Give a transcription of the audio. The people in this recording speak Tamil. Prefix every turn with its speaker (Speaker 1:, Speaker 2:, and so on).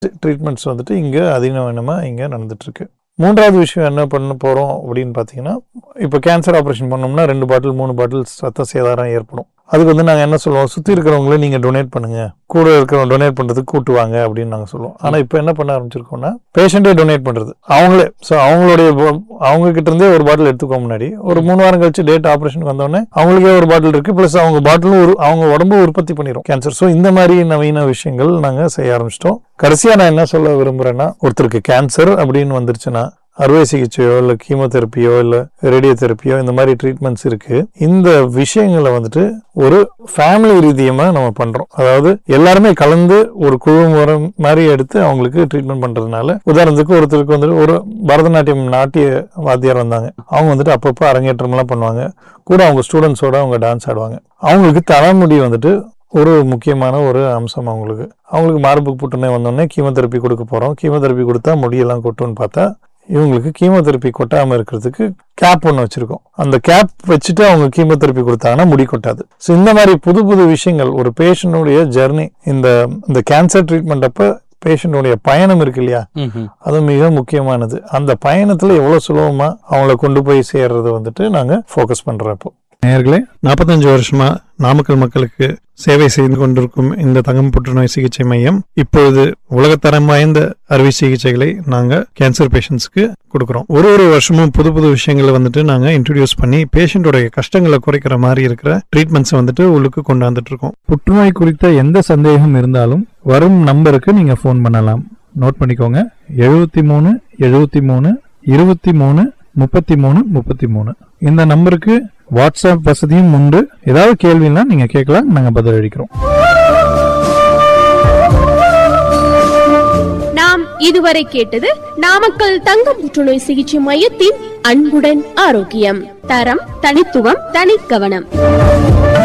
Speaker 1: ட்ரீட்மெண்ட்ஸ் வந்துட்டு இங்கே அதிநவீனமாக இங்கே நடந்துட்டுருக்கு மூன்றாவது விஷயம் என்ன பண்ண போகிறோம் அப்படின்னு பார்த்தீங்கன்னா இப்போ கேன்சர் ஆப்ரேஷன் பண்ணோம்னா ரெண்டு பாட்டில் மூணு பாட்டில் ரத்த சேதாரம் ஏற்படும் அதுக்கு வந்து நாங்கள் என்ன சொல்லுவோம் சுற்றி இருக்கிறவங்களே நீங்கள் டொனேட் பண்ணுங்க கூட இருக்கிறவங்க டொனேட் பண்ணுறதுக்கு கூட்டுவாங்க அப்படின்னு நாங்கள் சொல்லுவோம் ஆனால் இப்போ என்ன பண்ண ஆரம்பிச்சிருக்கோம்னா பேஷண்ட்டே டொனேட் பண்ணுறது அவங்களே ஸோ அவங்களுடைய bo- அவங்க கிட்ட இருந்தே ஒரு பாட்டில் எடுத்துக்கோ முன்னாடி ஒரு மூணு வாரம் கழிச்சு டேட் ஆப்ரேஷனுக்கு வந்தோடனே அவங்களுக்கே ஒரு பாட்டில் இருக்கு ப்ளஸ் அவங்க பாட்டிலும் ஒரு அவங்க உடம்பு உற்பத்தி பண்ணிடும் கேன்சர் ஸோ இந்த மாதிரி நவீன விஷயங்கள் நாங்கள் செய்ய ஆரம்பிச்சிட்டோம் கடைசியாக நான் என்ன சொல்ல விரும்புகிறேன்னா ஒருத்தருக்கு கேன்சர் அப்படின்னு வந்துருச்சுன்னா அறுவை சிகிச்சையோ இல்லை கீமோதெரப்பியோ இல்லை ரேடியோ தெரப்பியோ இந்த மாதிரி ட்ரீட்மெண்ட்ஸ் இருக்கு இந்த விஷயங்களை வந்துட்டு ஒரு ஃபேமிலி ரீதியமா நம்ம பண்றோம் அதாவது எல்லாருமே கலந்து ஒரு குழு முறை மாதிரி எடுத்து அவங்களுக்கு ட்ரீட்மெண்ட் பண்றதுனால உதாரணத்துக்கு ஒருத்தருக்கு வந்துட்டு ஒரு பரதநாட்டியம் நாட்டிய வாத்தியார் வந்தாங்க அவங்க வந்துட்டு அப்பப்போ அரங்கேற்றம்லாம் பண்ணுவாங்க கூட அவங்க ஸ்டூடெண்ட்ஸோட அவங்க டான்ஸ் ஆடுவாங்க அவங்களுக்கு தலைமுடி வந்துட்டு ஒரு முக்கியமான ஒரு அம்சம் அவங்களுக்கு அவங்களுக்கு மார்புக்கு புற்றுநோய் வந்தோடனே கீமோதெரப்பி கொடுக்க போறோம் கீமோதெரப்பி கொடுத்தா முடியெல்லாம் கொட்டும்னு பார்த்தா இவங்களுக்கு கீமோதெரப்பி கொட்டாம இருக்கிறதுக்கு கேப் ஒன்று வச்சிருக்கோம் அந்த கேப் வச்சுட்டு அவங்க கீமோதெரப்பி கொடுத்தாங்கன்னா முடி கொட்டாது ஸோ இந்த மாதிரி புது புது விஷயங்கள் ஒரு பேஷண்ட்டுடைய ஜெர்னி இந்த இந்த கேன்சர் ட்ரீட்மெண்ட் அப்ப பேஷண்ட்டுடைய பயணம் இருக்கு இல்லையா அது மிக முக்கியமானது அந்த பயணத்துல எவ்வளவு சுலபமா அவங்கள கொண்டு போய் சேர்றது வந்துட்டு நாங்க ஃபோக்கஸ் பண்றோம் இப்போ நேர்களே நாற்பத்தஞ்சு வருஷமா நாமக்கல் மக்களுக்கு சேவை செய்து கொண்டிருக்கும் இந்த தங்கம் புற்றுநோய் சிகிச்சை மையம் இப்பொழுது உலகத்தரம் வாய்ந்த அறுவை சிகிச்சைகளை நாங்க கேன்சர் பேஷண்ட்ஸ்க்கு கொடுக்குறோம் ஒரு ஒரு வருஷமும் புது புது விஷயங்களை வந்துட்டு நாங்க இன்ட்ரடியூஸ் பண்ணி பேஷண்டோடைய கஷ்டங்களை குறைக்கிற மாதிரி இருக்கிற ட்ரீட்மெண்ட்ஸ் வந்துட்டு உள்ளுக்கு கொண்டாந்துட்டு இருக்கோம்
Speaker 2: புற்றுநோய் குறித்த எந்த சந்தேகம் இருந்தாலும் வரும் நம்பருக்கு நீங்க ஃபோன் பண்ணலாம் நோட் பண்ணிக்கோங்க எழுபத்தி மூணு எழுபத்தி மூணு இருபத்தி மூணு முப்பத்தி மூணு முப்பத்தி மூணு இந்த நம்பருக்கு வாட்ஸ்அப் வசதியும் உண்டு ஏதாவது கேள்வினா நீங்க கேட்கலாம் நாங்க பதில் அளிக்கிறோம்
Speaker 3: நாம் இதுவரை கேட்டது நாமக்கல் தங்க புற்றுநோய் சிகிச்சை மையத்தின் அன்புடன் ஆரோக்கியம் தரம் தனித்துவம் தனிக்கவனம்